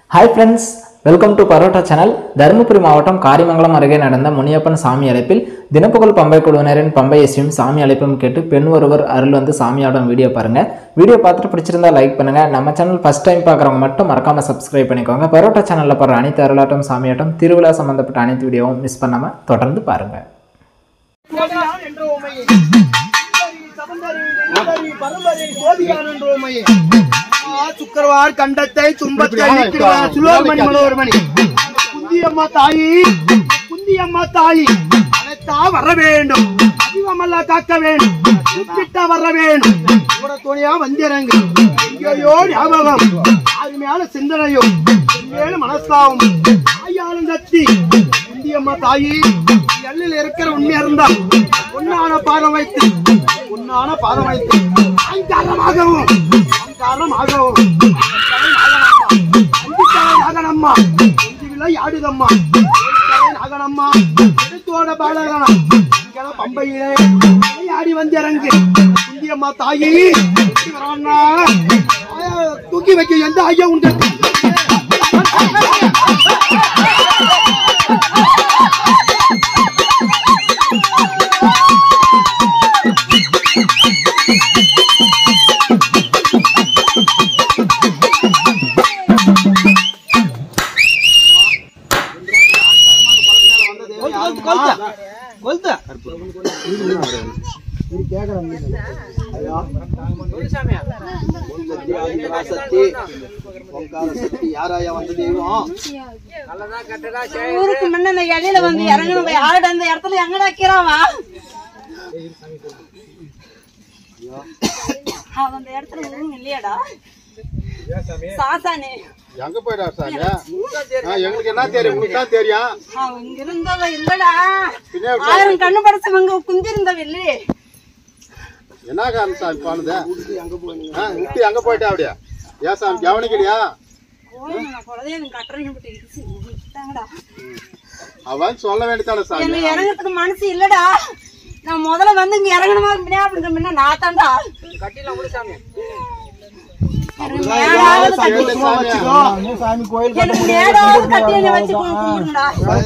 Hi friends welcome to parotta channel Dharmapuri மாவட்டம் காரிமங்கலம் அருகே நடந்த முனியப்பன் சாமி அழைப்பில் தினப்புகழ் பம்பை குழுவினரின் பம்பை இசையும் சாமி அழைப்பும் கேட்டு பெண் ஒருவர் அருள் வந்து சாமியாடும் வீடியோ பாருங்க வீடியோ பார்த்துட்டு பிடிச்சிருந்தா லைக் பண்ணுங்க நம்ம சேனல் ஃபர்ஸ்ட் டைம் பார்க்குறவங்க மட்டும் மறக்காம சப்ஸ்கிரைப் பண்ணிக்கோங்க பரோட்டா சேனலில் போடுற அனைத்து அருளாட்டம் சாமியாட்டம் திருவிழா சம்பந்தப்பட்ட அனைத்து வீடியோவும் மிஸ் பண்ணாம தொடர்ந்து பாருங்க கோடியான் என்ற உமையே சபந்தரி நிலந்தரி பரம்பரை கோடியான் என்ற உமையே ஆ, சுக்கரவார் கண்டத்தை துன்பத்தை நீக்கிடுவார் சுலோர்மணி மனோர்மணி குந்தியம்மா தாயி குந்தியம்மா தாயி அனைத்தா வர வேண்டும் அதிகமல்ல காக்க வேண்டும் உச்சிட்டா வர வேண்டும் கூட துணையா வந்திறங்கு எங்கேயோ ஞாபகம் அது மேல சிந்தனையும் என் மேல மனஸ்தாவும் தாயாலும் சக்தி குந்தியம்மா தாயி எல்லில் இருக்கிற உண்மையா இருந்தா உன்னான பாதம் வைத்து உன்னான பாதம் வைத்து அங்காரமாகவும் அங்காரமாகவும் நாகனம்மா குஞ்சுகளை ஆடுதம்மா நாகனம்மா எடுத்தோட பாலகனா இங்கே பம்பையிலே ஆடி வந்திறங்கு குந்தியம்மா தாயி இப்படி வரான்னா, ஆயா, தூக்கி வைக்க எந்த ஐயா உண்டு யாராயா வந்த தெய்வம் ஊருக்கு முன்ன இந்த இடையில வந்து இறங்கணும் யாரோட அந்த இடத்துல எங்கடா வைக்கிறாவா அவன் அந்த இடத்துல ஒண்ணும் இல்லையாடா சாசானே எங்க போயிடா சாமி ஆ, எங்களுக்கு என்ன தெரியும் உங்களுக்கு தான் தெரியும் அவன் இங்க இருந்தவ இல்லடா பின்ன ஆயிரம் கண்ணு படைச்சவங்க குந்தி இருந்தவ இல்லையே என்ன காரணம் சாமி போனது ஆ, விட்டு எங்க போயிட்டா அப்படியா ஏன் சாமி கவனிக்கலையா போய் நான் குலதெய்வம் கட்டுறேன்னு போட்டு இடிச்சு விட்டாங்கடா அவன் சொல்ல வேண்டியதான சாமி எனக்கு இறங்கறதுக்கு மனசு இல்லடா நான் முதல்ல வந்து இங்க இறங்கணுமா அப்படின்னா அப்படின்ற முன்ன நான் தான்டா எனக்கு மேலாவது கட்டி சாமி எனக்கு மேலாவது கட்டி என்னை வச்சு கும்பிடுங்கடா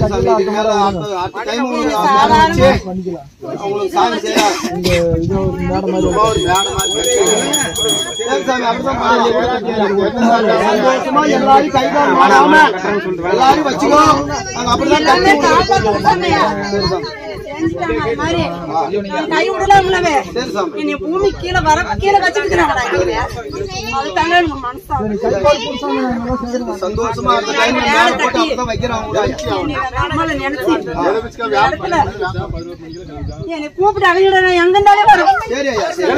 அவங்களுக்கு சாமி செய்யலாம் சும்மா ஒரு மேடம் மாதிரி சரி சாமி அப்படிதான் எல்லாரும் கைகால் மாறாம எல்லாரும் வச்சுக்கோ நாங்க அப்படிதான் எல்லாமே காப்பாத்து சாமியா. செஞ்சுட்டாங்க அது மாதிரி. நான் கை விடலாம்லவே. சரி சாமி என்னை பூமி கீழே வர கீழே வச்சுக்கிட்டுறாங்கடா இங்க. அது தாங்க எனக்கு மனசு சந்தோஷமா அந்த டைம் மேல போட்டு அப்படிதான் வைக்கிறோம் கூட நம்மள நினைச்சு எதை வச்சுக்கோ, வியாபாரம் பண்ணு, வியாபாரம் பதினோரு மணிக்கு என்னை கூப்பிட்டு அவங்க நான் எங்க இருந்தாலே வரும் சரி ஐயா சரி